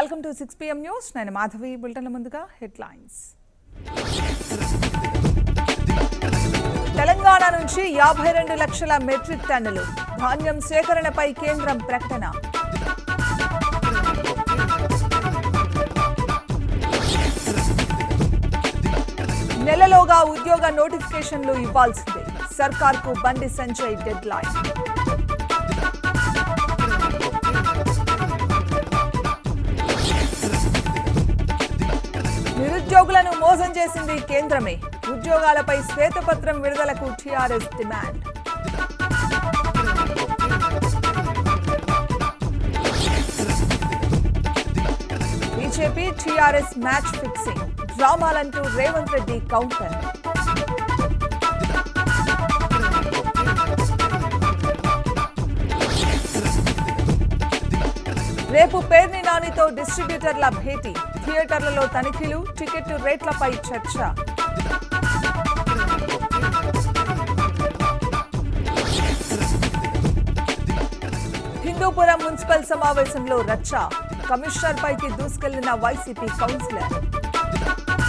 welcome to six PM news నేను మాధవి బులెటిన్ల ముందుగా headlines Telangana నుంచి యాభై రెండు లక్షల మెట్రిక్ టన్నులు ధాన్యం సేకరణపై కేంద్రం ప్రకటన నెలలోగా ఉద్యోగ నోటిఫికేషన్లు ఇవ్వాల్సిందే సర్కార్కు బండి సంజయ్ డెడ్ లైన్ నిరుద్యోగులను మోసం చేసింది కేంద్రమే ఉద్యోగాలపై శ్వేతపత్రం విడుదలకు TRS demand BJP TRS match fixing డ్రామాలంటూ రేవంత్ రెడ్డి కౌంటర్ రేపు పేర్ని నానితో డిస్ట్రిబ్యూటర్ల భేటీ థియేటర్లలో తనిఖీలు టికెట్ రేట్లపై చర్చ హిందూపురం మున్సిపల్ సమావేశంలో రచ్చ కమిషనర్ పైకి దూసుకెళ్లిన వైసీపీ కౌన్సిలర్